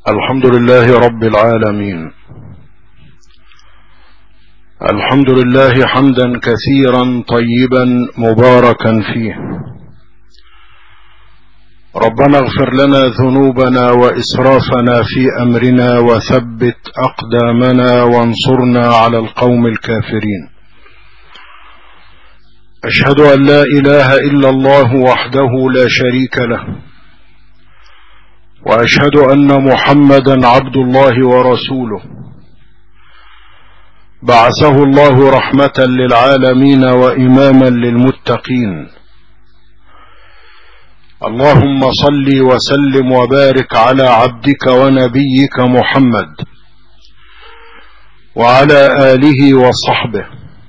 الحمد لله رب العالمين الحمد لله حمدا كثيرا طيبا مباركا فيه ربنا اغفر لنا ذنوبنا واسرافنا في امرنا وثبت اقدامنا وانصرنا على القوم الكافرين اشهد ان لا اله الا الله وحده لا شريك له واشهد ان محمدا عبد الله ورسوله بعثه الله رحمه للعالمين واماما للمتقين اللهم صل وسلم وبارك على عبدك ونبيك محمد وعلى اله وصحبه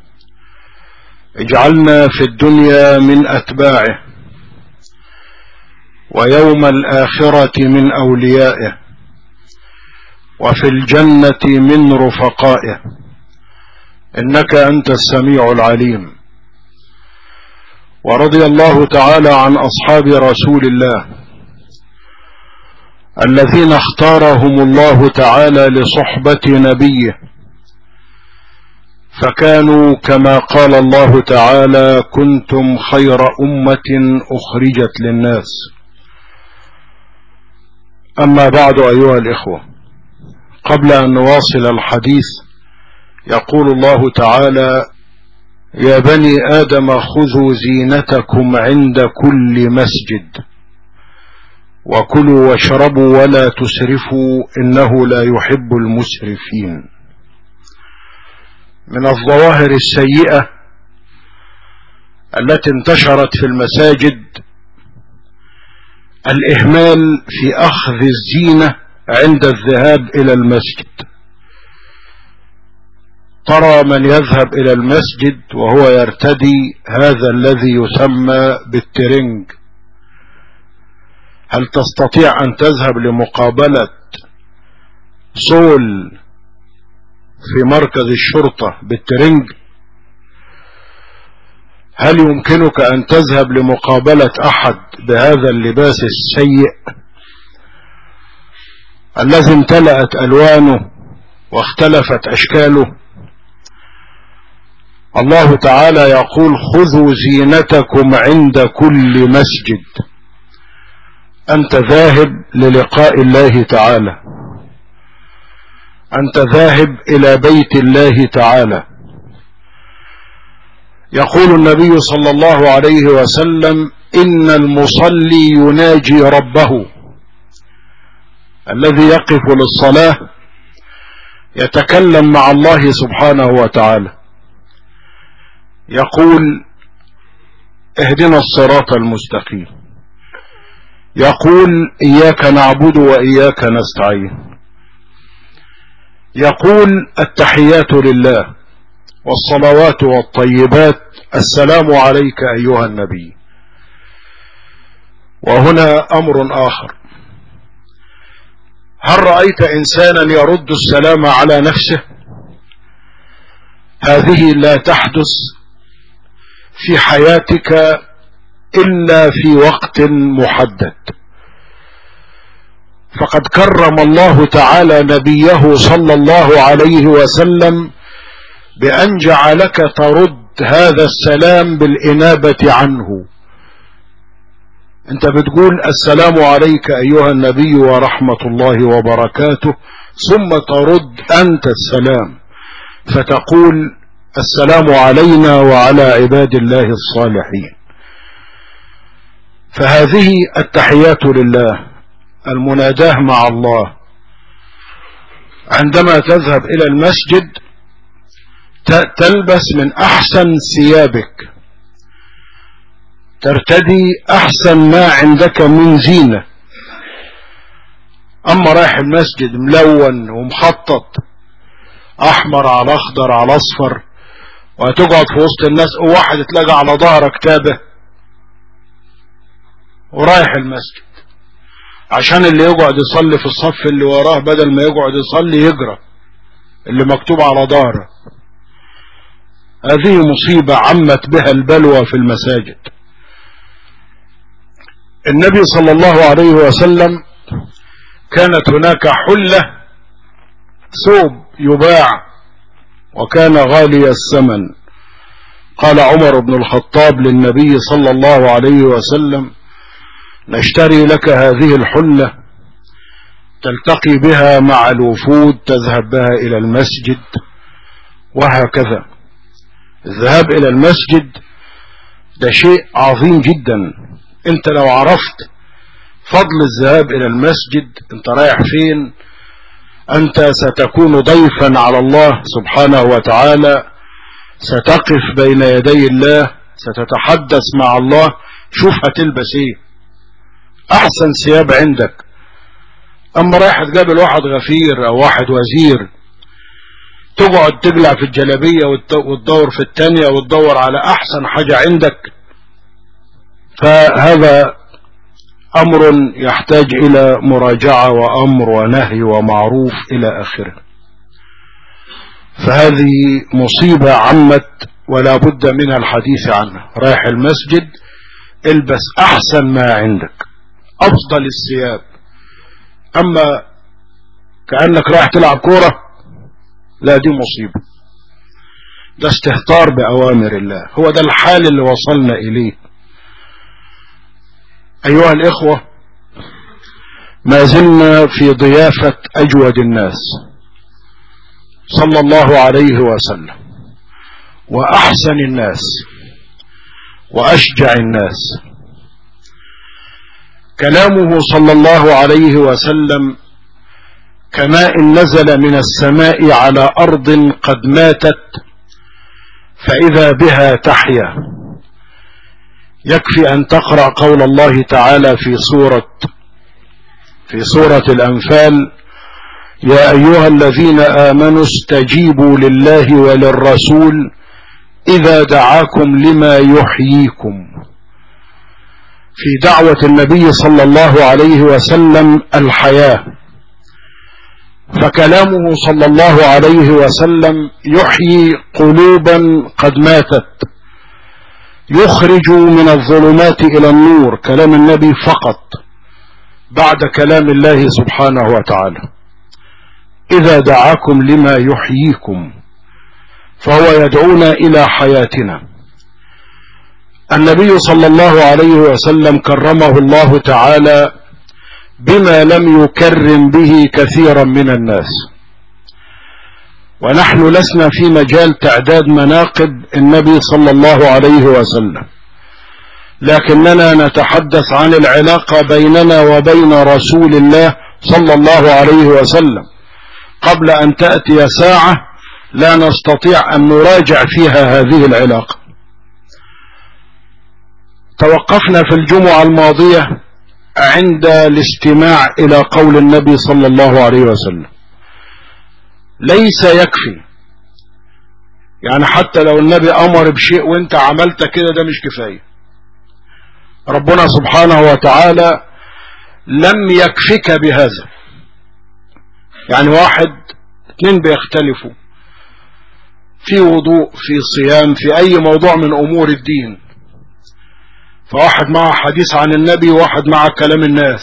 اجعلنا في الدنيا من اتباعه ويوم الاخره من اوليائه وفي الجنه من رفقائه انك انت السميع العليم ورضي الله تعالى عن اصحاب رسول الله الذين اختارهم الله تعالى لصحبه نبيه فكانوا كما قال الله تعالى كنتم خير امه اخرجت للناس اما بعد ايها الاخوه قبل ان نواصل الحديث يقول الله تعالى يا بني ادم خذوا زينتكم عند كل مسجد وكلوا واشربوا ولا تسرفوا انه لا يحب المسرفين من الظواهر السيئه التي انتشرت في المساجد الاهمال في اخذ الزينه عند الذهاب الى المسجد ترى من يذهب الى المسجد وهو يرتدي هذا الذي يسمى بالترنج هل تستطيع ان تذهب لمقابله صول في مركز الشرطه بالترنج هل يمكنك ان تذهب لمقابله احد بهذا اللباس السيء الذي امتلأت الوانه واختلفت اشكاله الله تعالى يقول خذوا زينتكم عند كل مسجد انت ذاهب للقاء الله تعالى انت ذاهب الى بيت الله تعالى يقول النبي صلى الله عليه وسلم ان المصلي يناجي ربه الذي يقف للصلاه يتكلم مع الله سبحانه وتعالى يقول اهدنا الصراط المستقيم يقول اياك نعبد واياك نستعين يقول التحيات لله والصلوات والطيبات السلام عليك ايها النبي وهنا امر اخر هل رايت انسانا يرد السلام على نفسه هذه لا تحدث في حياتك الا في وقت محدد فقد كرم الله تعالى نبيه صلى الله عليه وسلم بان جعلك ترد هذا السلام بالانابه عنه انت بتقول السلام عليك ايها النبي ورحمه الله وبركاته ثم ترد انت السلام فتقول السلام علينا وعلى عباد الله الصالحين فهذه التحيات لله المناداه مع الله عندما تذهب الى المسجد تلبس من احسن ثيابك ترتدي احسن ما عندك من زينه اما رايح المسجد ملون ومخطط احمر على اخضر على اصفر وهتقعد في وسط الناس وواحد تلاقى على ظهرك تابه ورايح المسجد عشان اللي يقعد يصلي في الصف اللي وراه بدل ما يقعد يصلي يجرى اللي مكتوب على ظهره هذه مصيبة عمت بها البلوى في المساجد النبي صلى الله عليه وسلم كانت هناك حلة ثوب يباع وكان غالي الثمن قال عمر بن الخطاب للنبي صلى الله عليه وسلم نشتري لك هذه الحلة تلتقي بها مع الوفود تذهب بها إلى المسجد وهكذا الذهاب إلى المسجد ده شيء عظيم جدا انت لو عرفت فضل الذهاب إلى المسجد انت رايح فين أنت ستكون ضيفا على الله سبحانه وتعالى ستقف بين يدي الله ستتحدث مع الله شوف هتلبس ايه احسن ثياب عندك اما رايح تقابل واحد غفير او واحد وزير تقعد تقلع في الجلابية وتدور في التانية وتدور على احسن حاجة عندك فهذا امر يحتاج الى مراجعة وامر ونهي ومعروف الى اخره فهذه مصيبة عمت ولا بد من الحديث عنها رايح المسجد البس احسن ما عندك افضل الثياب اما كأنك رايح تلعب كورة لا دي مصيبة ده استهتار بأوامر الله هو ده الحال اللي وصلنا إليه أيها الإخوة ما زلنا في ضيافة أجود الناس صلى الله عليه وسلم وأحسن الناس وأشجع الناس كلامه صلى الله عليه وسلم كماء نزل من السماء على أرض قد ماتت فإذا بها تحيا يكفي أن تقرأ قول الله تعالى في سورة في سورة الأنفال يا أيها الذين آمنوا استجيبوا لله وللرسول إذا دعاكم لما يحييكم في دعوة النبي صلى الله عليه وسلم الحياة فكلامه صلى الله عليه وسلم يحيي قلوبا قد ماتت يخرج من الظلمات إلى النور كلام النبي فقط بعد كلام الله سبحانه وتعالى إذا دعاكم لما يحييكم فهو يدعونا إلى حياتنا النبي صلى الله عليه وسلم كرمه الله تعالى بما لم يكرم به كثيرا من الناس ونحن لسنا في مجال تعداد مناقب النبي صلى الله عليه وسلم لكننا نتحدث عن العلاقة بيننا وبين رسول الله صلى الله عليه وسلم قبل أن تأتي ساعة لا نستطيع أن نراجع فيها هذه العلاقة توقفنا في الجمعة الماضية عند الاستماع إلى قول النبي صلى الله عليه وسلم ليس يكفي يعني حتى لو النبي أمر بشيء وانت عملت كده ده مش كفاية ربنا سبحانه وتعالى لم يكفك بهذا يعني واحد اتنين بيختلفوا في وضوء في صيام في أي موضوع من أمور الدين فواحد معه حديث عن النبي وواحد معه كلام الناس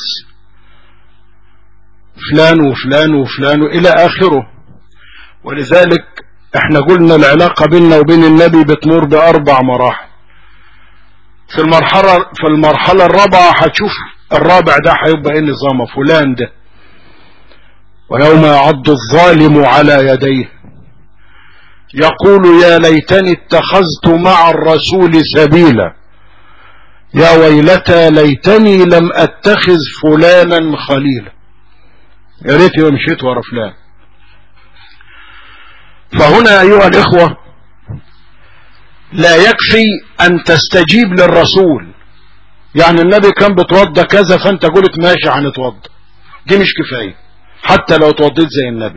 فلان وفلان وفلان إلى آخره ولذلك احنا قلنا العلاقة بيننا وبين النبي بتمر بأربع مراحل في المرحلة في المرحلة الرابعة هتشوف الرابع ده هيبقى ايه نظامه فلان ده ويوم يعض الظالم على يديه يقول يا ليتني اتخذت مع الرسول سبيلا يا ويلتى ليتني لم اتخذ فلانا خليلا يا ريتني مشيت ورا فلان فهنا ايها الاخوة لا يكفي ان تستجيب للرسول يعني النبي كان بتوضى كذا فانت قلت ماشي هنتوضى دي مش كفاية حتى لو توضيت زي النبي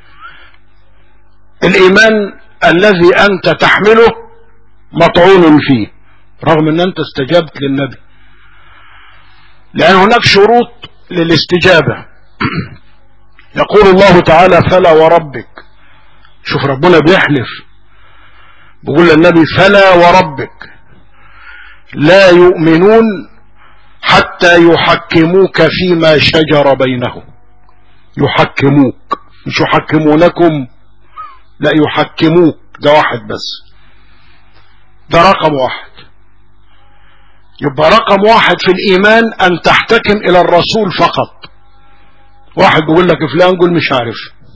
الايمان الذي انت تحمله مطعون فيه رغم ان انت استجبت للنبي لان هناك شروط للاستجابة يقول الله تعالى فلا وربك شوف ربنا بيحلف بيقول للنبي فلا وربك لا يؤمنون حتى يحكموك فيما شجر بينهم يحكموك مش يحكمونكم لا يحكموك ده واحد بس ده رقم واحد يبقى رقم واحد في الإيمان أن تحتكم إلى الرسول فقط واحد بيقول لك فلان قول مش عارف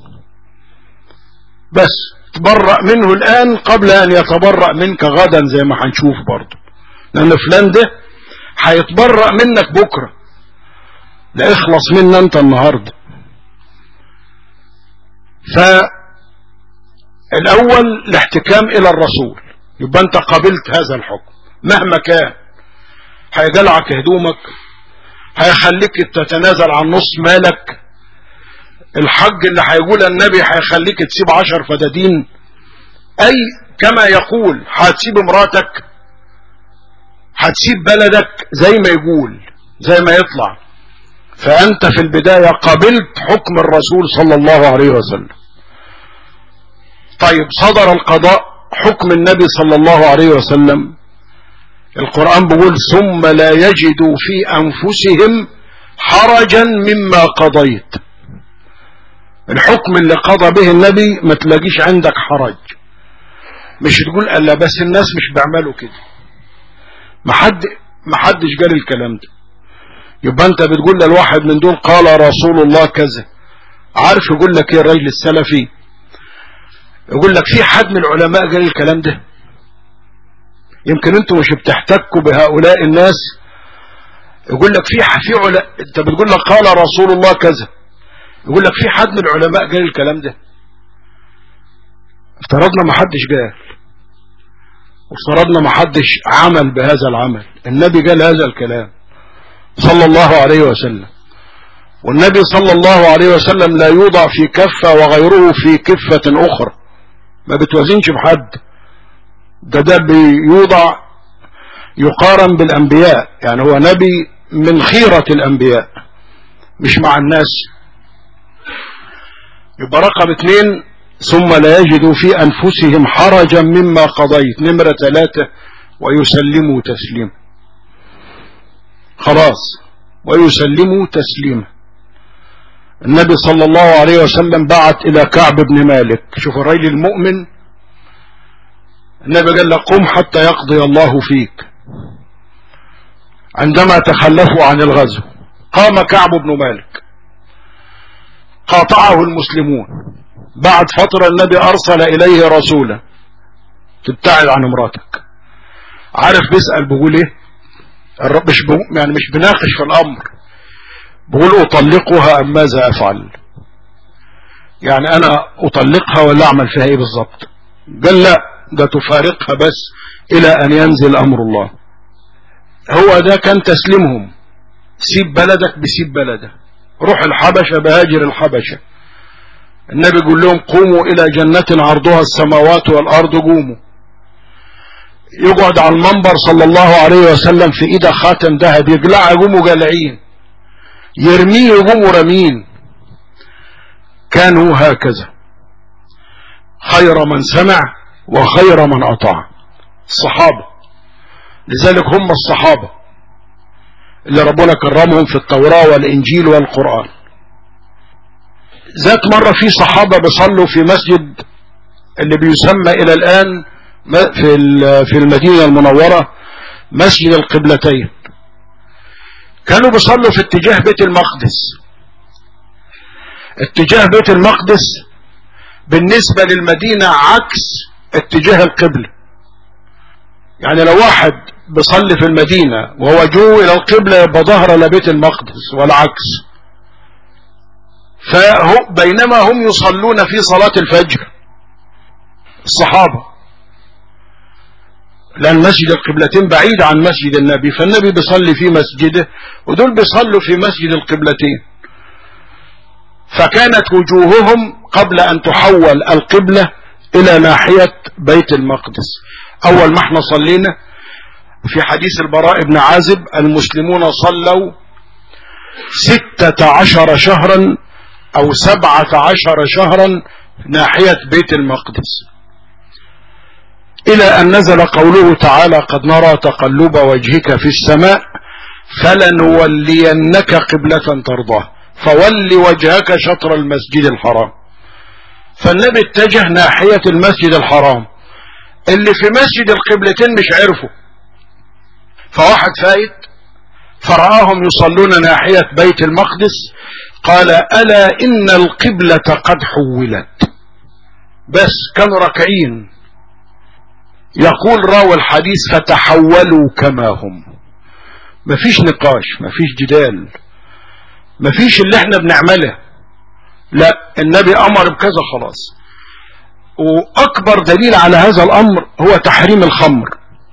بس تبرأ منه الآن قبل أن يتبرأ منك غدا زي ما هنشوف برضه لأن فلان ده هيتبرأ منك بكرة لا اخلص منا انت النهاردة فالأول الاحتكام إلى الرسول يبقى انت قبلت هذا الحكم مهما كان هيدلعك هدومك هيخليك تتنازل عن نص مالك الحج اللي هيقول النبي هيخليك تسيب عشر فدادين اي كما يقول هتسيب مراتك هتسيب بلدك زي ما يقول زي ما يطلع فانت في البداية قبلت حكم الرسول صلى الله عليه وسلم طيب صدر القضاء حكم النبي صلى الله عليه وسلم القرآن بيقول ثم لا يجدوا في أنفسهم حرجا مما قضيت الحكم اللي قضى به النبي ما تلاقيش عندك حرج مش تقول الا بس الناس مش بيعملوا كده ما حد ما حدش قال الكلام ده يبقى انت بتقول للواحد من دول قال رسول الله كذا عارف يقول لك ايه الراجل السلفي يقول لك في حد من العلماء قال الكلام ده يمكن انتوا مش بتحتكوا بهؤلاء الناس يقول لك في في علا انت بتقول لك قال رسول الله كذا يقول لك في حد من العلماء قال الكلام ده افترضنا ما حدش قال وافترضنا ما حدش عمل بهذا العمل النبي قال هذا الكلام صلى الله عليه وسلم والنبي صلى الله عليه وسلم لا يوضع في كفة وغيره في كفة أخرى ما بتوازنش بحد ده ده بيوضع يقارن بالأنبياء يعني هو نبي من خيرة الأنبياء مش مع الناس يبقى رقم اثنين ثم لا يجدوا في أنفسهم حرجا مما قضيت نمرة ثلاثة ويسلموا تسليما خلاص ويسلموا تسليما النبي صلى الله عليه وسلم بعت إلى كعب بن مالك شوف الرجل المؤمن النبي قال له قم حتى يقضي الله فيك عندما تخلفوا عن الغزو قام كعب بن مالك قاطعه المسلمون بعد فترة النبي أرسل إليه رسولا تبتعد عن مراتك عارف بيسأل بيقول ايه الرب مش بو يعني مش بناقش في الأمر بقول أطلقها أم ماذا أفعل يعني أنا أطلقها ولا أعمل فيها إيه بالظبط قال لا ده تفارقها بس إلى أن ينزل أمر الله هو ده كان تسليمهم سيب بلدك بسيب بلدك روح الحبشة بهاجر الحبشة النبي يقول لهم قوموا إلى جنة عرضها السماوات والأرض قوموا يقعد على المنبر صلى الله عليه وسلم في إيده خاتم ذهب يقلع يقوموا قلعين يرميه يقوموا رمين كانوا هكذا خير من سمع وخير من أطاع الصحابة لذلك هم الصحابة اللي ربنا كرمهم في التوراة والإنجيل والقرآن ذات مرة في صحابة بيصلوا في مسجد اللي بيسمى إلى الآن في في المدينة المنورة مسجد القبلتين كانوا بيصلوا في اتجاه بيت المقدس اتجاه بيت المقدس بالنسبة للمدينة عكس اتجاه القبلة يعني لو واحد بيصلي في المدينة وهو جو إلى القبلة يبقى ظهر لبيت المقدس والعكس فهو بينما هم يصلون في صلاة الفجر الصحابة لأن مسجد القبلتين بعيد عن مسجد النبي فالنبي بيصلي في مسجده ودول بيصلوا في مسجد القبلتين فكانت وجوههم قبل أن تحول القبلة إلى ناحية بيت المقدس أول ما احنا صلينا في حديث البراء بن عازب المسلمون صلوا ستة عشر شهرا أو سبعة عشر شهرا ناحية بيت المقدس إلى أن نزل قوله تعالى قد نرى تقلب وجهك في السماء فلنولينك قبلة ترضاه فول وجهك شطر المسجد الحرام فالنبي اتجه ناحية المسجد الحرام اللي في مسجد القبلتين مش عرفوا فواحد فايت فرآهم يصلون ناحية بيت المقدس قال ألا إن القبلة قد حولت بس كانوا راكعين يقول راوي الحديث فتحولوا كما هم مفيش نقاش مفيش جدال مفيش اللي احنا بنعمله لا النبي امر بكذا خلاص واكبر دليل على هذا الامر هو تحريم الخمر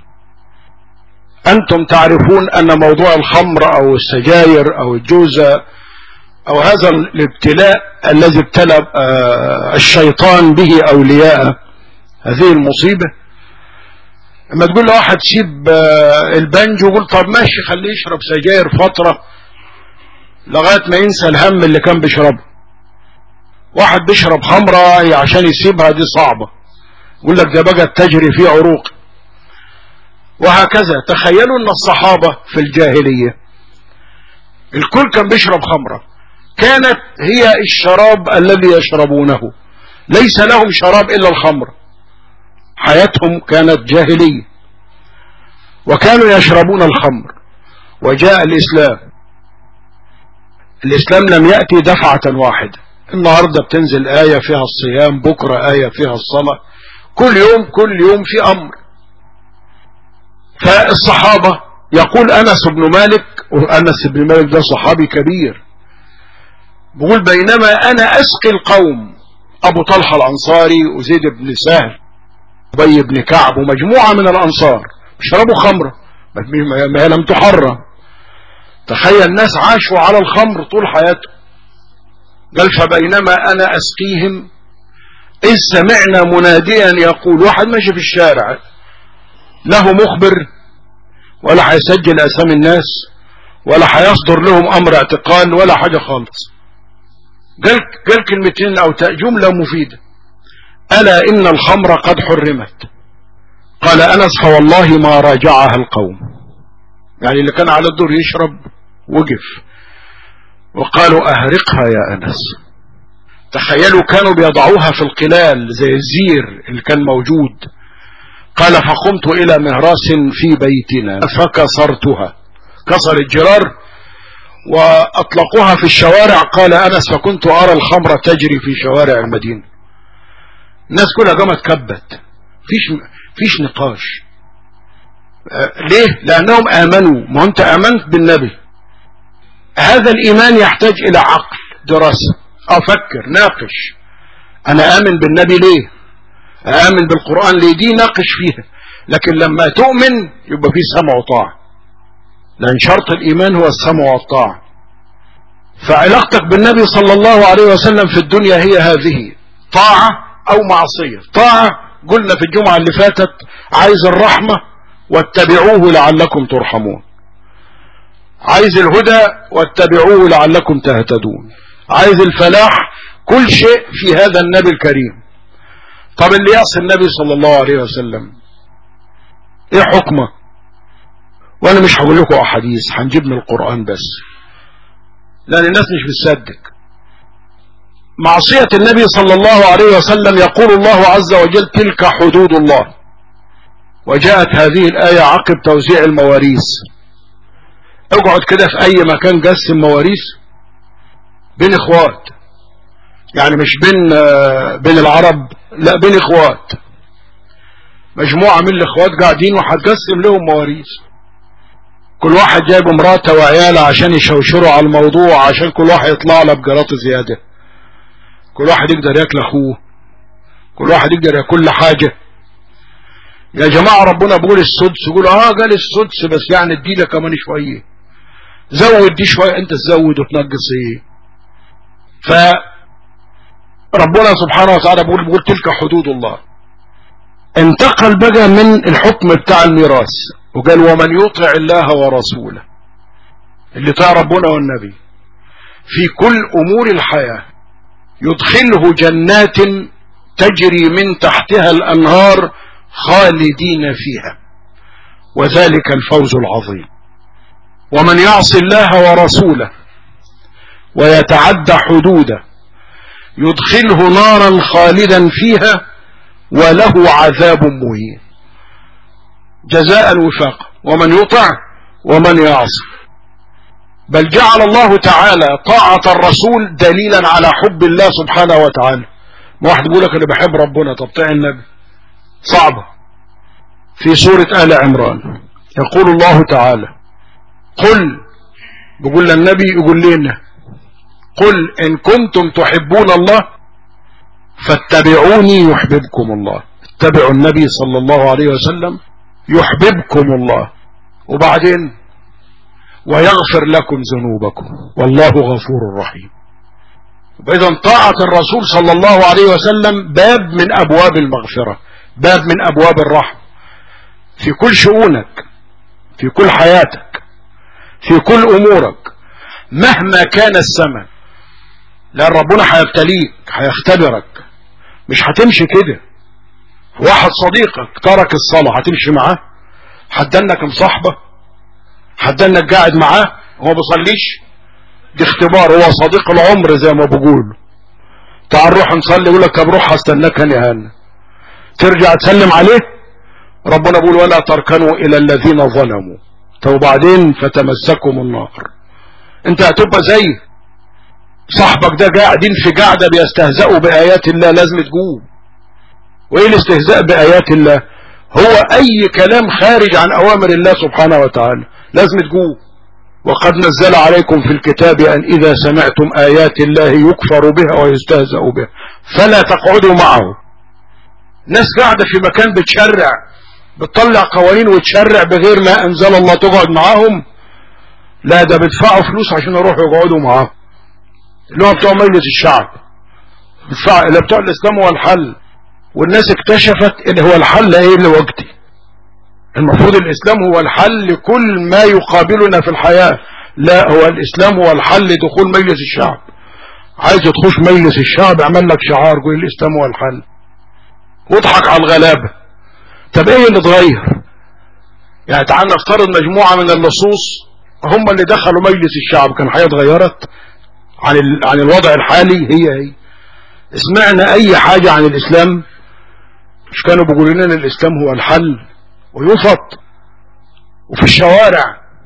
انتم تعرفون ان موضوع الخمر او السجاير او الجوزة او هذا الابتلاء الذي ابتلى الشيطان به اولياءه هذه المصيبة اما تقول لواحد سيب البنج وقول طب ماشي خليه يشرب سجاير فترة لغاية ما ينسى الهم اللي كان بيشربه واحد بيشرب خمرة عشان يسيبها دي صعبة يقول لك ده بقى تجري في عروق وهكذا تخيلوا ان الصحابة في الجاهلية الكل كان بيشرب خمرة كانت هي الشراب الذي يشربونه ليس لهم شراب الا الخمر حياتهم كانت جاهلية وكانوا يشربون الخمر وجاء الاسلام الاسلام لم يأتي دفعة واحدة النهاردة بتنزل آية فيها الصيام بكرة آية فيها الصلاة كل يوم كل يوم في أمر فالصحابة يقول أنس بن مالك وأنس بن مالك ده صحابي كبير بيقول بينما أنا أسقي القوم أبو طلحة الأنصاري وزيد بن سهل أبي بن كعب ومجموعة من الأنصار بيشربوا خمرة ما هي لم تحرم تخيل الناس عاشوا على الخمر طول حياتهم قال فبينما أنا أسقيهم إذ سمعنا مناديا يقول واحد ماشي في الشارع له مخبر ولا هيسجل أسامي الناس ولا هيصدر لهم أمر اعتقال ولا حاجة خالص قال, قال كلمتين أو جملة مفيدة ألا إن الخمر قد حرمت قال أنس فوالله ما راجعها القوم يعني اللي كان على الدور يشرب وقف وقالوا أهرقها يا أنس تخيلوا كانوا بيضعوها في القلال زي الزير اللي كان موجود قال فقمت إلى مهراس في بيتنا فكسرتها كسر الجرار وأطلقوها في الشوارع قال أنس فكنت أرى الخمر تجري في شوارع المدينة الناس كلها قامت كبت فيش, فيش نقاش ليه لأنهم آمنوا ما أنت آمنت بالنبي هذا الإيمان يحتاج إلى عقل دراسة أفكر ناقش أنا آمن بالنبي ليه آمن بالقرآن ليه دي ناقش فيها لكن لما تؤمن يبقى في سمع وطاعة لأن شرط الإيمان هو السمع والطاعة فعلاقتك بالنبي صلى الله عليه وسلم في الدنيا هي هذه طاعة أو معصية طاعة قلنا في الجمعة اللي فاتت عايز الرحمة واتبعوه لعلكم ترحمون عايز الهدى واتبعوه لعلكم تهتدون عايز الفلاح كل شيء في هذا النبي الكريم طب اللي يعصي النبي صلى الله عليه وسلم ايه حكمه وانا مش هقول لكم احاديث هنجيب من القرآن بس لان الناس مش بتصدق معصية النبي صلى الله عليه وسلم يقول الله عز وجل تلك حدود الله وجاءت هذه الآية عقب توزيع المواريث اقعد كده في اي مكان قسم مواريث بين اخوات يعني مش بين بين العرب لا بين اخوات مجموعة من الاخوات قاعدين وهتقسم لهم مواريث كل واحد جايب مراته وعياله عشان يشوشروا على الموضوع عشان كل واحد يطلع له بجراط زيادة كل واحد يقدر ياكل اخوه كل واحد يقدر ياكل حاجة يا جماعة ربنا بيقول السدس يقول اه قال السدس بس يعني اديله كمان شوية زود دي شوية انت تزود وتنقص ايه فربنا سبحانه وتعالى بيقول بيقول تلك حدود الله انتقل بقى من الحكم بتاع الميراث وقال ومن يطع الله ورسوله اللي طاع ربنا والنبي في كل امور الحياة يدخله جنات تجري من تحتها الانهار خالدين فيها وذلك الفوز العظيم ومن يعص الله ورسوله ويتعدى حدوده يدخله نارا خالدا فيها وله عذاب مهين جزاء الوفاق ومن يطع ومن يعصي بل جعل الله تعالى طاعة الرسول دليلا على حب الله سبحانه وتعالى ما واحد يقول لك انا بحب ربنا طب طيع النبي صعبة في سورة آل عمران يقول الله تعالى قل بيقول للنبي يقول لنا قل إن كنتم تحبون الله فاتبعوني يحببكم الله اتبعوا النبي صلى الله عليه وسلم يحببكم الله وبعدين ويغفر لكم ذنوبكم والله غفور رحيم وإذا طاعة الرسول صلى الله عليه وسلم باب من أبواب المغفرة باب من أبواب الرحمة في كل شؤونك في كل حياتك في كل أمورك مهما كان الثمن لأن ربنا هيبتليك هيختبرك مش هتمشي كده واحد صديقك ترك الصلاة هتمشي معاه حدنك مصاحبه حدنك قاعد معاه هو بيصليش دي اختبار هو صديق العمر زي ما بقول تعال روح نصلي يقول لك طب روح هستناك هنا هنا ترجع تسلم عليه ربنا بيقول ولا تركنوا الى الذين ظلموا طب وبعدين فتمسكم النار انت هتبقى زي صاحبك ده قاعدين في قاعده بيستهزئوا بايات الله لازم تقوم وايه الاستهزاء بايات الله هو اي كلام خارج عن اوامر الله سبحانه وتعالى لازم تقوم وقد نزل عليكم في الكتاب أن إذا سمعتم آيات الله يكفر بها ويستهزأ بها فلا تقعدوا معه ناس قاعدة في مكان بتشرع بتطلع قوانين وتشرع بغير ما أنزل الله تقعد معاهم لا ده بيدفعوا فلوس عشان يروحوا يقعدوا معاهم اللي هو بتوع مجلس الشعب اللي بتوع الإسلام هو الحل والناس اكتشفت ان هو الحل ايه لوقتي المفروض الإسلام هو الحل لكل ما يقابلنا في الحياة لا هو الإسلام هو الحل لدخول مجلس الشعب عايز تخش مجلس الشعب اعمل لك شعار قول الإسلام هو الحل واضحك على الغلابة طب ايه اللي اتغير يعني تعال نفترض مجموعة من اللصوص هم اللي دخلوا مجلس الشعب كان حياة اتغيرت عن, ال... عن الوضع الحالي هي هي سمعنا اي حاجة عن الاسلام مش كانوا بيقولوا لنا الاسلام هو الحل ويفط وفي الشوارع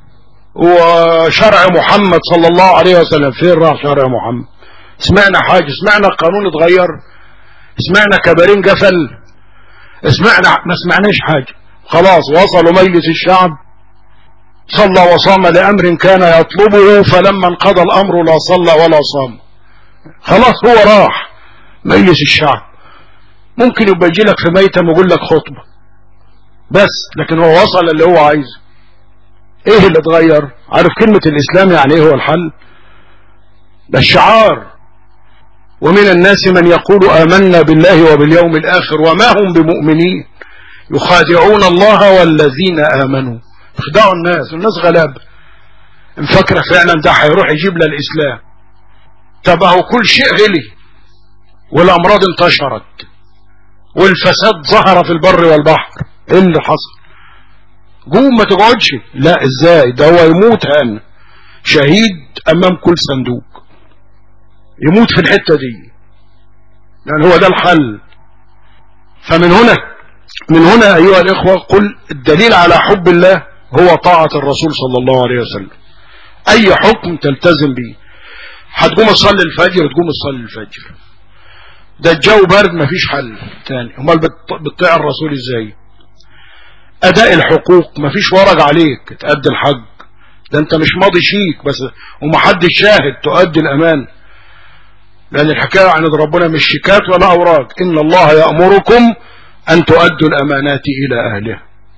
وشرع محمد صلى الله عليه وسلم فين راح شرع محمد سمعنا حاجة سمعنا القانون اتغير سمعنا كبارين قفل سمعنا ما سمعناش حاجة خلاص وصلوا مجلس الشعب صلى وصام لأمر كان يطلبه فلما انقضى الأمر لا صلى ولا صام خلاص هو راح مجلس الشعب ممكن يبقى يجي لك في ميتم ويقول لك خطبه بس لكن هو وصل اللي هو عايزه ايه اللي اتغير عارف كلمة الاسلام يعني ايه هو الحل ده الشعار ومن الناس من يقول آمنا بالله وباليوم الآخر وما هم بمؤمنين يخادعون الله والذين آمنوا يخدعوا الناس الناس غلاب مفكرة فعلا ده هيروح يجيب لها الإسلام تبعه كل شيء غلي والأمراض انتشرت والفساد ظهر في البر والبحر ايه اللي حصل قوم ما تقعدش لا ازاي ده هو يموت هان شهيد امام كل صندوق يموت في الحتة دي يعني هو ده الحل فمن هنا من هنا ايها الاخوة قل الدليل على حب الله هو طاعة الرسول صلى الله عليه وسلم اي حكم تلتزم به هتقوم تصلي الفجر تقوم تصلي الفجر ده الجو برد مفيش حل تاني امال بتطيع الرسول ازاي اداء الحقوق مفيش ورق عليك تأدي الحج ده انت مش ماضي شيك بس ومحدش شاهد تؤدي الامان لان الحكاية عن ربنا مش شيكات ولا اوراق ان الله يأمركم ان تؤدوا الامانات الى اهلها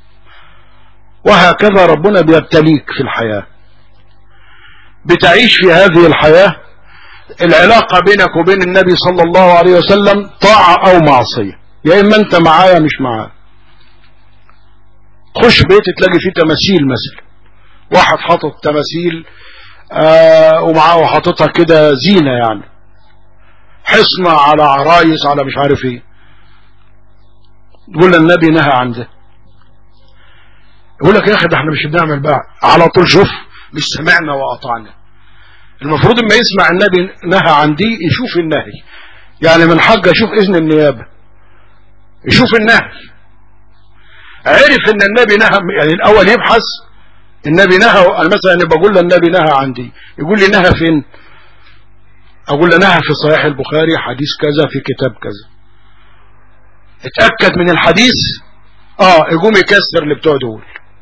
وهكذا ربنا بيبتليك في الحياة بتعيش في هذه الحياة العلاقة بينك وبين النبي صلى الله عليه وسلم طاعة او معصية يا اما انت معايا مش معاه خش بيت تلاقي فيه تماثيل مثلا واحد حاطط تماثيل آه ومعاه حاططها كده زينة يعني حصنة على عرايس على مش عارف ايه يقول النبي نهى عن ده يقول لك يا اخي ده احنا مش بنعمل بقى على طول شوف مش سمعنا واطعنا المفروض اما يسمع النبي نهى عن دي يشوف النهي يعني من حقه يشوف اذن النيابة يشوف النهي عرف ان النبي نهى يعني الاول يبحث النبي نهى مثلا انا بقول له النبي نهى عن دي يقول لي نهى فين اقول له نهى في صحيح البخاري حديث كذا في كتاب كذا اتأكد من الحديث اه يقوم يكسر اللي بتوع دول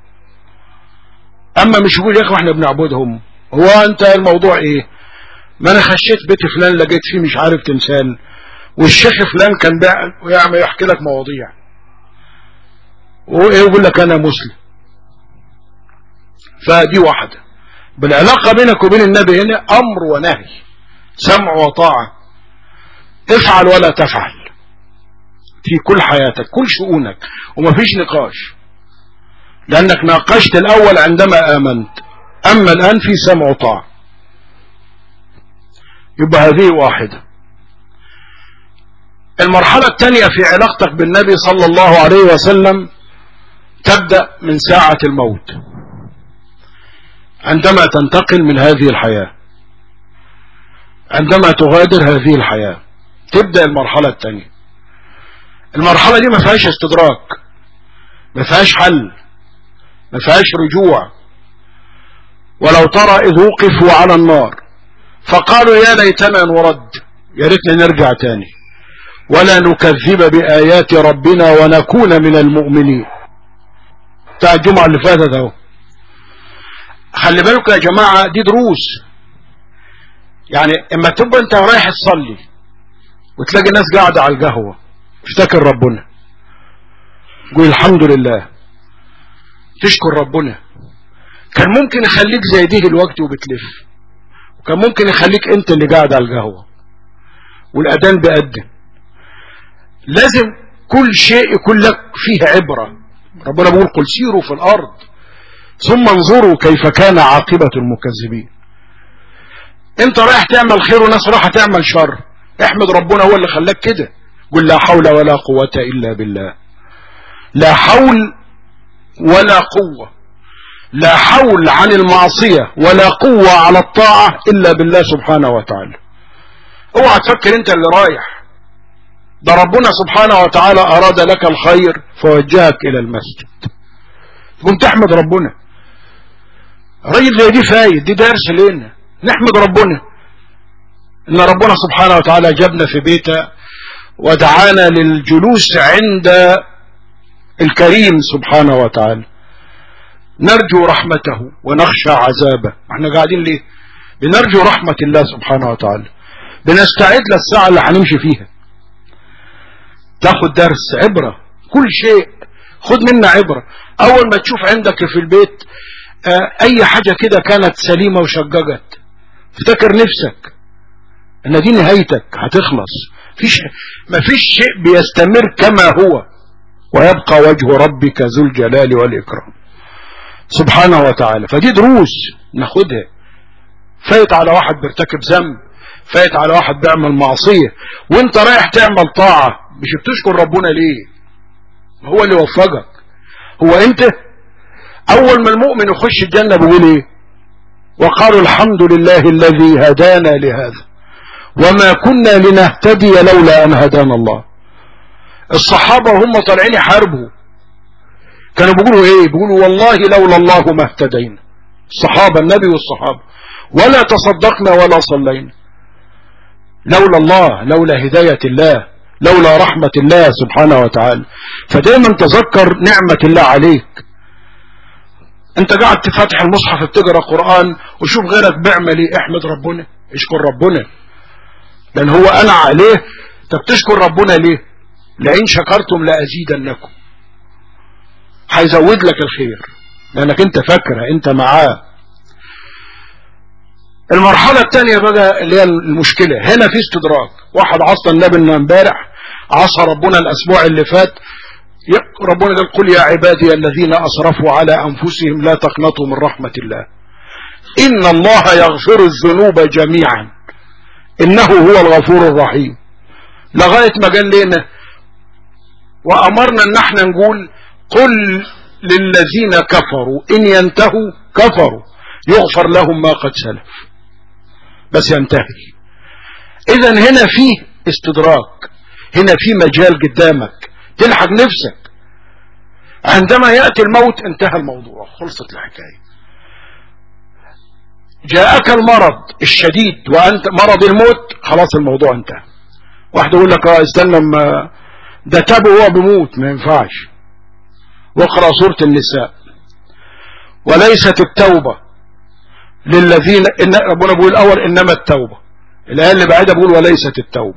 اما مش يقول يا اخي احنا بنعبدهم هو انت الموضوع ايه ما انا خشيت بيت فلان لقيت فيه مش عارف تمثال والشيخ فلان كان ويعمل يحكي لك مواضيع وايه يقول لك انا مسلم فدي واحدة بالعلاقة بينك وبين النبي هنا امر ونهي سمع وطاعة افعل ولا تفعل في كل حياتك كل شؤونك ومفيش نقاش لانك ناقشت الاول عندما امنت اما الان في سمع وطاعة يبقى هذه واحدة المرحلة الثانية في علاقتك بالنبي صلى الله عليه وسلم تبدأ من ساعة الموت عندما تنتقل من هذه الحياة عندما تغادر هذه الحياة تبدأ المرحلة الثانية المرحلة دي ما فيهاش استدراك ما فيهاش حل ما فيهاش رجوع ولو ترى إذ وقفوا على النار فقالوا يا ليتنا نرد يا ريتنا نرجع تاني ولا نكذب بآيات ربنا ونكون من المؤمنين بتاع الجمعة اللي فاتت اهو خلي بالكم يا جماعة دي دروس يعني اما تبقى انت رايح تصلي وتلاقي ناس قاعدة على القهوة افتكر ربنا قول الحمد لله تشكر ربنا كان ممكن يخليك زي دي الوقت وبتلف وكان ممكن يخليك انت اللي قاعد على القهوة والاذان بيأذن لازم كل شيء يكون لك فيه عبرة ربنا بيقول قل سيروا في الارض ثم انظروا كيف كان عاقبة المكذبين انت رايح تعمل خير وناس رايحة تعمل شر احمد ربنا هو اللي خلاك كده قل لا حول ولا قوة الا بالله لا حول ولا قوة لا حول عن المعصية ولا قوة على الطاعة الا بالله سبحانه وتعالى اوعى تفكر انت اللي رايح ده ربنا سبحانه وتعالى اراد لك الخير فوجهك الى المسجد تقوم تحمد ربنا راجل زي دي فايد دي درس لنا نحمد ربنا ان ربنا سبحانه وتعالى جابنا في بيته ودعانا للجلوس عند الكريم سبحانه وتعالى نرجو رحمته ونخشى عذابه احنا قاعدين ليه بنرجو رحمة الله سبحانه وتعالى بنستعد للساعة اللي هنمشي فيها تاخد درس عبرة كل شيء خد منا عبرة اول ما تشوف عندك في البيت اه اي حاجة كده كانت سليمة وشججت افتكر نفسك ان دي نهايتك هتخلص فيش ما فيش شيء بيستمر كما هو ويبقى وجه ربك ذو الجلال والإكرام سبحانه وتعالى فدي دروس ناخدها فايت على واحد بيرتكب ذنب فايت على واحد بيعمل معصية وانت رايح تعمل طاعة مش بتشكر ربنا ليه هو اللي وفقك هو انت اول ما المؤمن يخش الجنة بيقول ايه وقالوا الحمد لله الذي هدانا لهذا وما كنا لنهتدي لولا ان هدانا الله الصحابة وهم طالعين يحاربوا كانوا بيقولوا ايه بيقولوا والله لولا الله ما اهتدينا الصحابة النبي والصحابة ولا تصدقنا ولا صلينا لولا الله لولا هداية الله لولا رحمة الله سبحانه وتعالى فدايما تذكر نعمة الله عليك انت قاعد تفتح المصحف بتقرا قرآن وشوف غيرك بيعمل ايه احمد ربنا اشكر ربنا لان هو انا عليه طب تشكر ربنا ليه لئن شكرتم لأزيدنكم هيزود لك الخير لانك انت فاكره انت معاه المرحلة الثانية بقى اللي هي المشكلة هنا في استدراك واحد عصى النبي امبارح عصى ربنا الاسبوع اللي فات ربنا قال قل يا عبادي الذين اسرفوا على انفسهم لا تقنطوا من رحمة الله ان الله يغفر الذنوب جميعا انه هو الغفور الرحيم لغاية ما قال لنا وامرنا ان احنا نقول قل للذين كفروا ان ينتهوا كفروا يغفر لهم ما قد سلف بس ينتهي اذا هنا فيه استدراك هنا في مجال قدامك تلحق نفسك عندما يأتي الموت انتهى الموضوع خلصت الحكاية جاءك المرض الشديد وانت مرض الموت خلاص الموضوع انتهى واحد يقول لك اه استنى ما ده تاب وهو بيموت ما ينفعش واقرا سوره النساء وليست التوبه للذين إن ربنا بيقول الاول انما التوبه الايه اللي بعدها بيقول وليست التوبه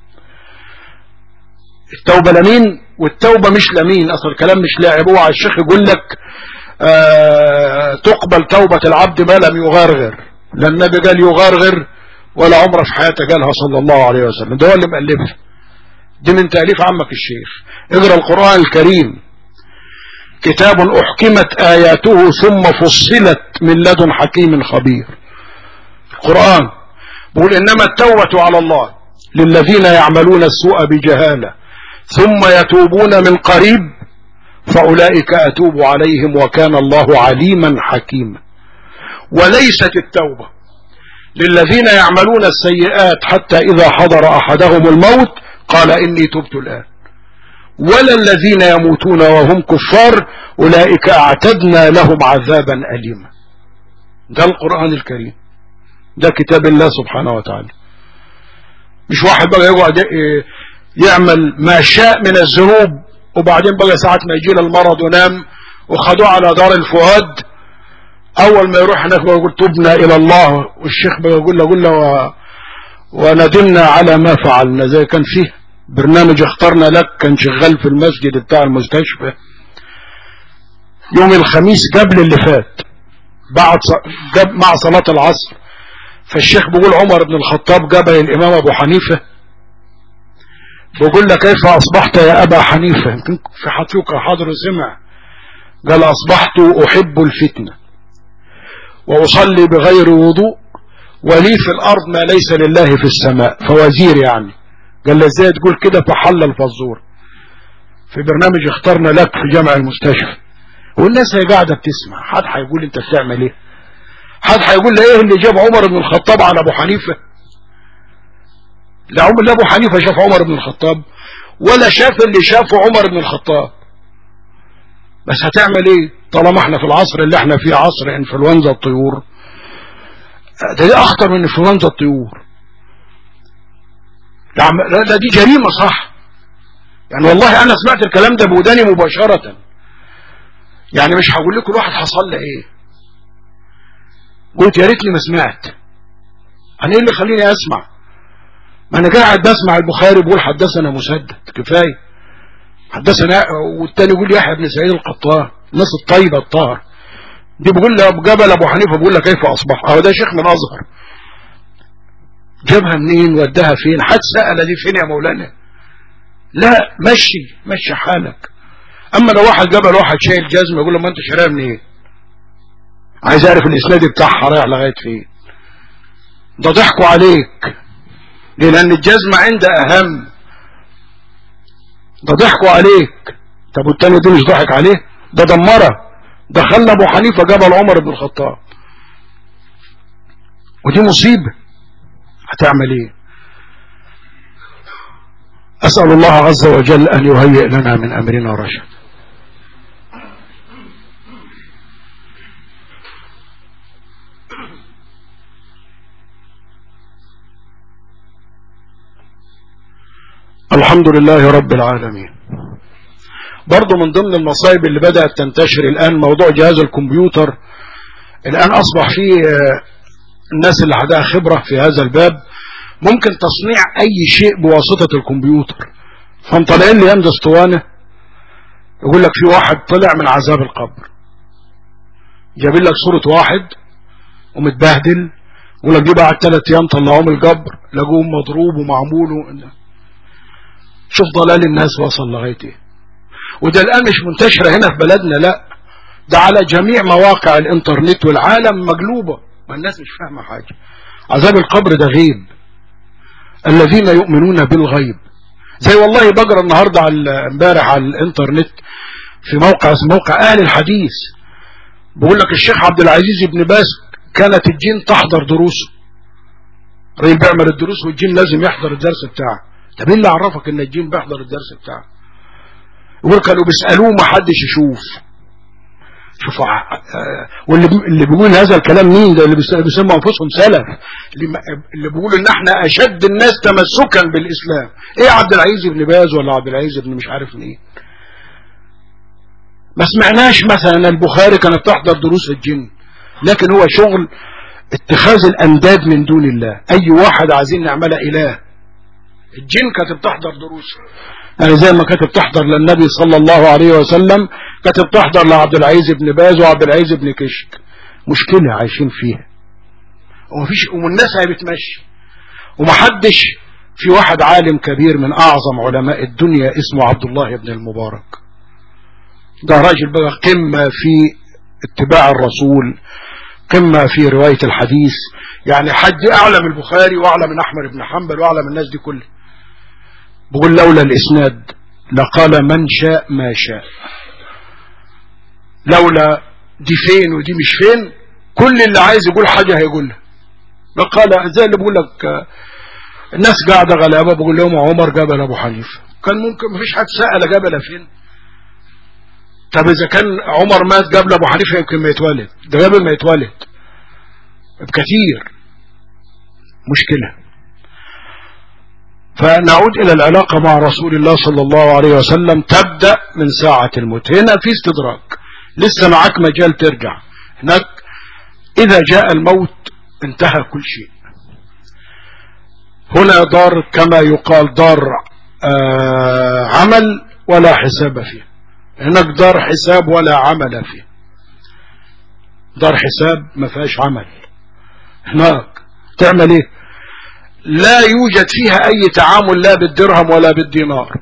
التوبه لمين والتوبه مش لمين اصل الكلام مش لاعب اوعى الشيخ يقول لك آه تقبل توبة العبد ما لم يغرغر لا النبي قال يغرغر ولا عمره في حياته قالها صلى الله عليه وسلم ده هو اللي مألفها دي من تأليف عمك الشيخ اقرأ القرآن الكريم كتاب أحكمت آياته ثم فصلت من لدن حكيم خبير القرآن بيقول إنما التوبة على الله للذين يعملون السوء بجهالة ثم يتوبون من قريب فأولئك أتوب عليهم وكان الله عليما حكيما وليست التوبة للذين يعملون السيئات حتى إذا حضر أحدهم الموت قال إني تبت الآن ولا الذين يموتون وهم كفار أولئك أعتدنا لهم عذابا أليما ده القرآن الكريم ده كتاب الله سبحانه وتعالى مش واحد بقى يقعد يعمل ما شاء من الذنوب وبعدين بقى ساعة ما يجي له المرض ونام وخدوه على دار الفؤاد اول ما يروح هناك بقى يقول تبنا الى الله والشيخ بقى يقول له قول له و... وندمنا على ما فعلنا زي كان فيه برنامج اخترنا لك كان شغال في المسجد بتاع المستشفى يوم الخميس قبل اللي فات بعد ص... جاب مع صلاة العصر فالشيخ بيقول عمر بن الخطاب جابه الامام ابو حنيفه بقول لك كيف أصبحت يا أبا حنيفة يمكن في حطيك حاضر سمع قال أصبحت أحب الفتنة وأصلي بغير وضوء ولي في الأرض ما ليس لله في السماء فوزير يعني قال له ازاي تقول كده فحل الفزور في برنامج اخترنا لك في جامع المستشفى والناس هي قاعدة بتسمع حد هيقول انت بتعمل ايه حد هيقول له ايه اللي جاب عمر بن الخطاب على ابو حنيفه لا عمر لا ابو حنيفه شاف عمر بن الخطاب ولا شاف اللي شافه عمر بن الخطاب بس هتعمل ايه طالما احنا في العصر اللي احنا فيه عصر انفلونزا الطيور ده دي اخطر من انفلونزا الطيور لا ده دي جريمه صح يعني والله انا سمعت الكلام ده بوداني مباشره يعني مش هقول لكم الواحد حصل له ايه قلت يا ريتني ما سمعت انا ايه اللي خليني اسمع ما انا قاعد بسمع البخاري بيقول حدثنا مسدد كفايه حدثنا والتاني يقول يحيى بن سعيد القطان الناس الطيبه الطاهر دي بيقول له جبل ابو حنيفه بيقول لك كيف اصبح اهو ده شيخ من ازهر جابها منين وداها فين حد سال دي فين يا مولانا لا مشي مشي حالك اما لو واحد جبل واحد شايل جزمه يقول له ما انت شاريها منين عايز اعرف الاسناد بتاعها رايح لغايه فين ده ضحكوا عليك ليه لان الجزمة عند اهم ده ضحكوا عليك طب والتاني دي مش ضحك عليه ده دمره ده خلى ابو حنيفة جبل عمر بن الخطاب ودي مصيبة هتعمل ايه اسأل الله عز وجل ان يهيئ لنا من امرنا رشد الحمد لله رب العالمين برضو من ضمن المصايب اللي بدأت تنتشر الآن موضوع جهاز الكمبيوتر الآن أصبح فيه الناس اللي عندها خبرة في هذا الباب ممكن تصنيع أي شيء بواسطة الكمبيوتر فانطلعين لي يمد اسطوانة يقول لك في واحد طلع من عذاب القبر جاب لك صورة واحد ومتبهدل يقول لك دي بعد ثلاث ايام طلعوه من القبر لقوه مضروب ومعمول و... شوف ضلال الناس وصل لغايه ايه وده الان مش منتشره هنا في بلدنا لا ده على جميع مواقع الانترنت والعالم مقلوبه ما الناس مش فاهمه حاجه عذاب القبر ده غيب الذين يؤمنون بالغيب زي والله بقرا النهارده على امبارح على الانترنت في موقع اسمه موقع اهل الحديث بيقول لك الشيخ عبد العزيز بن باز كانت الجن تحضر دروسه الراجل بيعمل الدروس والجن لازم يحضر الدرس بتاعه طب ايه اللي عرفك ان الجن بيحضر الدرس بتاعه يقول كانوا بيسالوه ما حدش يشوف شوفوا واللي اللي بيقول هذا الكلام مين ده اللي بيسموا انفسهم سلف اللي, اللي بيقولوا ان احنا اشد الناس تمسكا بالاسلام ايه عبد العزيز بن باز ولا عبد العزيز بن مش عارف مين ما سمعناش مثلا البخاري كانت تحضر دروس الجن لكن هو شغل اتخاذ الانداد من دون الله اي واحد عايزين نعملها اله الجن كانت بتحضر دروس يعني زي ما كانت بتحضر للنبي صلى الله عليه وسلم كانت بتحضر لعبد العزيز بن باز وعبد العزيز بن كشك مشكلة عايشين فيها ومفيش والناس هي بتمشي ومحدش في واحد عالم كبير من اعظم علماء الدنيا اسمه عبد الله بن المبارك ده راجل بقى قمة في اتباع الرسول قمة في رواية الحديث يعني حد اعلى من البخاري واعلى من احمد بن حنبل واعلى من الناس دي كلها بقول لولا الاسناد لقال من شاء ما شاء لولا دي فين ودي مش فين كل اللي عايز يقول حاجة هيقولها لقال زي اللي بقول لك الناس قاعدة غلابة بقول لهم عمر جبل ابو حنيفة كان ممكن مفيش حد سأل جبل فين طب اذا كان عمر مات قبل ابو حنيفة يمكن ما يتولد ده قبل ما يتولد بكثير مشكلة فنعود إلى العلاقة مع رسول الله صلى الله عليه وسلم تبدأ من ساعة الموت هنا في استدراك لسه معك مجال ترجع هناك إذا جاء الموت انتهى كل شيء هنا دار كما يقال دار آه عمل ولا حساب فيه هناك دار حساب ولا عمل فيه دار حساب ما فيهاش عمل هناك تعمل ايه لا يوجد فيها اي تعامل لا بالدرهم ولا بالدينار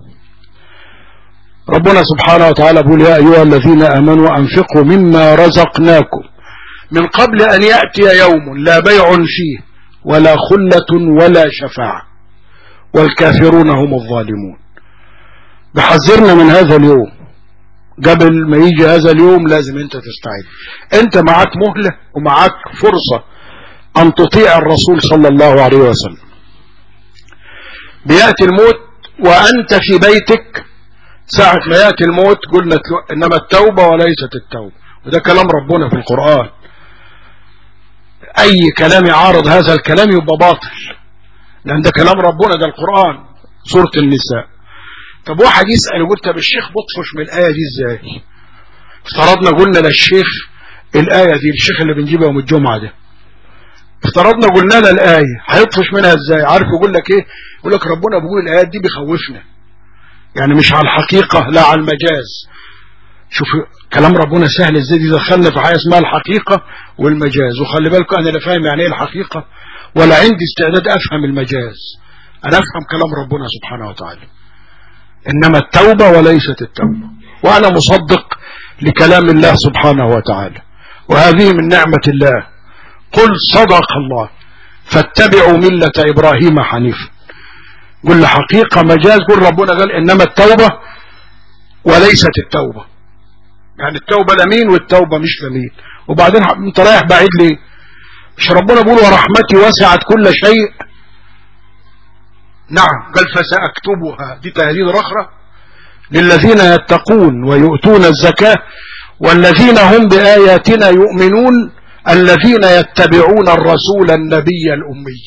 ربنا سبحانه وتعالى بيقول يا ايها الذين امنوا انفقوا مما رزقناكم من قبل ان ياتي يوم لا بيع فيه ولا خله ولا شفاعه والكافرون هم الظالمون بحذرنا من هذا اليوم قبل ما يجي هذا اليوم لازم انت تستعد انت معك مهلة ومعك فرصة ان تطيع الرسول صلى الله عليه وسلم بيأتي الموت وانت في بيتك ساعة ما يأتي الموت قلنا انما التوبة وليست التوبة وده كلام ربنا في القرآن اي كلام يعارض هذا الكلام يبقى باطل لان ده كلام ربنا ده القرآن سورة النساء طب واحد يسأل يقول طب الشيخ بطفش من الآية دي ازاي افترضنا قلنا للشيخ الآية دي الشيخ اللي بنجيبها يوم الجمعة ده افترضنا قلنا له الآية هيطفش منها ازاي عارف يقول لك ايه يقول لك ربنا بيقول الآيات دي بيخوفنا يعني مش على الحقيقة لا على المجاز شوف كلام ربنا سهل ازاي دي دخلنا في حاجة اسمها الحقيقة والمجاز وخلي بالكم انا لا فاهم يعني ايه الحقيقة ولا عندي استعداد افهم المجاز انا افهم كلام ربنا سبحانه وتعالى إنما التوبة وليست التوبة وأنا مصدق لكلام الله سبحانه وتعالى وهذه من نعمة الله قل صدق الله فاتبعوا ملة إبراهيم حنيفا قل حقيقة مجاز قل ربنا قال إنما التوبة وليست التوبة يعني التوبة لمين والتوبة مش لمين وبعدين انت رايح بعيد ليه مش ربنا بيقول ورحمتي وسعت كل شيء نعم قال فسأكتبها دي تهديد رخرة للذين يتقون ويؤتون الزكاة والذين هم بآياتنا يؤمنون الذين يتبعون الرسول النبي الأمي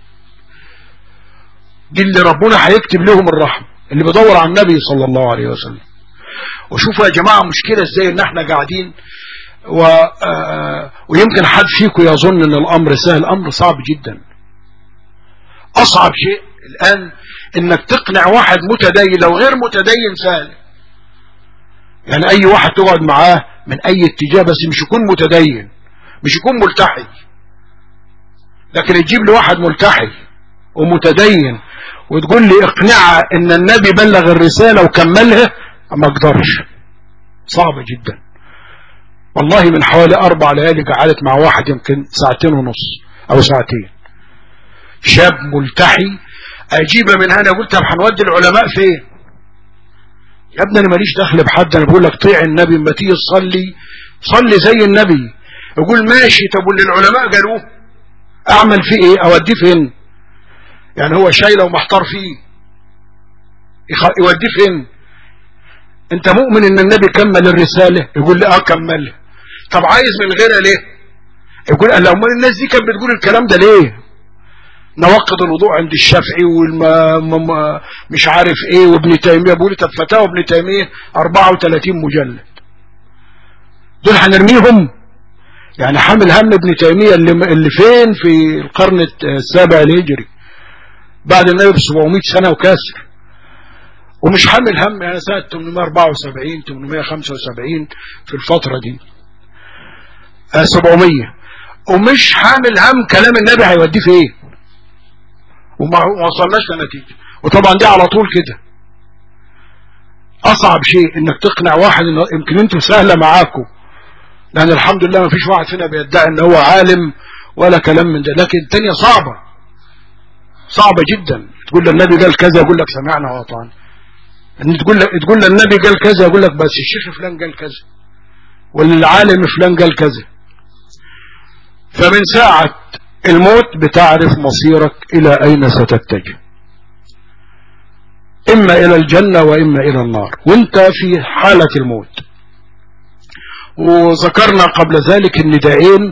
دي اللي ربنا هيكتب لهم الرحمة اللي بيدور على النبي صلى الله عليه وسلم وشوفوا يا جماعة مشكلة ازاي ان احنا قاعدين و... آه... ويمكن حد فيكم يظن ان الامر سهل الامر صعب جدا اصعب شيء الآن انك تقنع واحد متدين لو غير متدين سهل يعني اي واحد تقعد معاه من اي اتجاه بس مش يكون متدين مش يكون ملتحي لكن تجيب لي واحد ملتحي ومتدين وتقول لي اقنعها ان النبي بلغ الرسالة وكملها ما اقدرش صعبة جدا والله من حوالي اربع ليالي قعدت مع واحد يمكن ساعتين ونص او ساعتين شاب ملتحي اجيبه من هنا قلت طب هنودي العلماء فين يا ابني انا ماليش دخل بحد انا بقول لك طيع النبي اما تيجي تصلي صلي زي النبي يقول ماشي طب واللي العلماء قالوه اعمل فيه ايه اوديه فين يعني هو شايله ومحتار فيه يوديه فين انت مؤمن ان النبي كمل الرسالة يقول لي اه كملها طب عايز من غيرها ليه يقول لو الناس دي كانت بتقول الكلام ده ليه نوقض الوضوء عند الشافعي والما مش عارف ايه وابن تيمية بيقول طب فتاوى ابن تيمية 34 مجلد دول هنرميهم يعني حامل هم ابن تيمية اللي, اللي فين في القرن السابع الهجري بعد النبي ب 700 سنة وكاسر ومش حامل هم يعني سنة 874 875 في الفترة دي 700 ومش حامل هم كلام النبي هيوديه في ايه وما وصلناش لنتيجة وطبعا دي على طول كده اصعب شيء انك تقنع واحد إن يمكن انتم سهلة معاكم لان الحمد لله ما فيش واحد فينا بيدعي ان هو عالم ولا كلام من ده لكن التانية صعبة صعبة جدا تقول للنبي قال كذا يقول لك سمعنا واطعنا ان تقول تقول للنبي قال كذا يقول لك بس الشيخ فلان قال كذا والعالم فلان قال كذا فمن ساعة الموت بتعرف مصيرك إلى أين ستتجه إما إلى الجنة وإما إلى النار وانت في حالة الموت وذكرنا قبل ذلك الندائين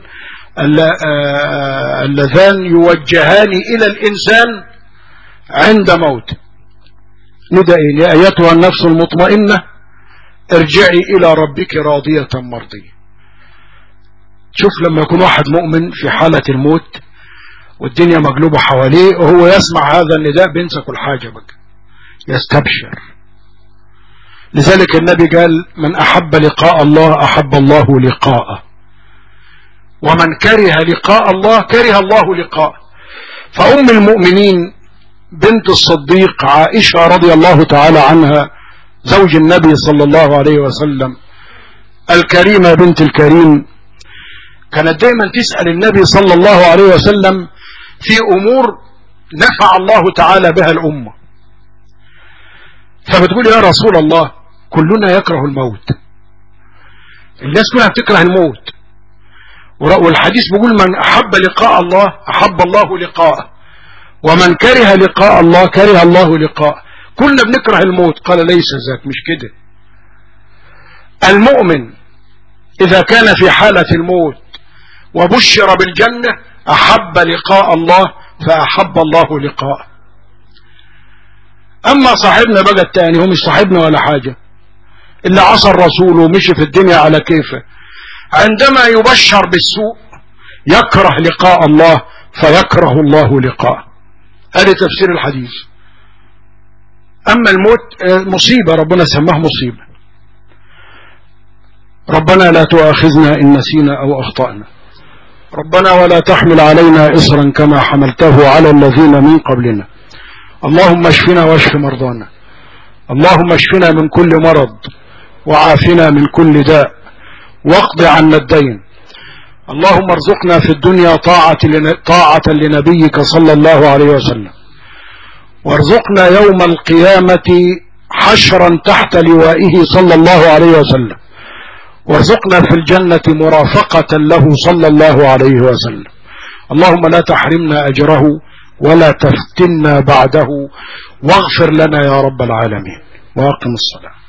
اللذان يوجهان إلى الإنسان عند موت ندائين يا أيتها النفس المطمئنة ارجعي إلى ربك راضية مرضية شوف لما يكون واحد مؤمن في حالة الموت والدنيا مقلوبة حواليه وهو يسمع هذا النداء بينسى كل حاجة بقى يستبشر لذلك النبي قال من أحب لقاء الله أحب الله لقاءه ومن كره لقاء الله كره الله لقاءه فأم المؤمنين بنت الصديق عائشة رضي الله تعالى عنها زوج النبي صلى الله عليه وسلم الكريمة بنت الكريم كانت دائما تسأل النبي صلى الله عليه وسلم في أمور نفع الله تعالى بها الأمة فبتقول يا رسول الله كلنا يكره الموت الناس كلها بتكره الموت والحديث بيقول من أحب لقاء الله أحب الله لقاءه ومن كره لقاء الله كره الله لقاءه كلنا بنكره الموت قال ليس ذاك مش كده المؤمن إذا كان في حالة الموت وبشر بالجنة أحب لقاء الله فأحب الله لقاءه أما صاحبنا بقى التاني هو مش صاحبنا ولا حاجة اللي عصى الرسول ومشي في الدنيا على كيفه عندما يبشر بالسوء يكره لقاء الله فيكره الله لقاءه هذا تفسير الحديث أما الموت مصيبة ربنا سماه مصيبة ربنا لا تؤاخذنا إن نسينا أو أخطأنا ربنا ولا تحمل علينا إصرا كما حملته على الذين من قبلنا اللهم اشفنا واشف مرضانا اللهم اشفنا من كل مرض وعافنا من كل داء واقض عنا الدين اللهم ارزقنا في الدنيا طاعة, طاعة لنبيك صلى الله عليه وسلم وارزقنا يوم القيامة حشرا تحت لوائه صلى الله عليه وسلم وارزقنا في الجنة مرافقة له صلى الله عليه وسلم اللهم لا تحرمنا أجره ولا تفتنا بعده واغفر لنا يا رب العالمين واقم الصلاة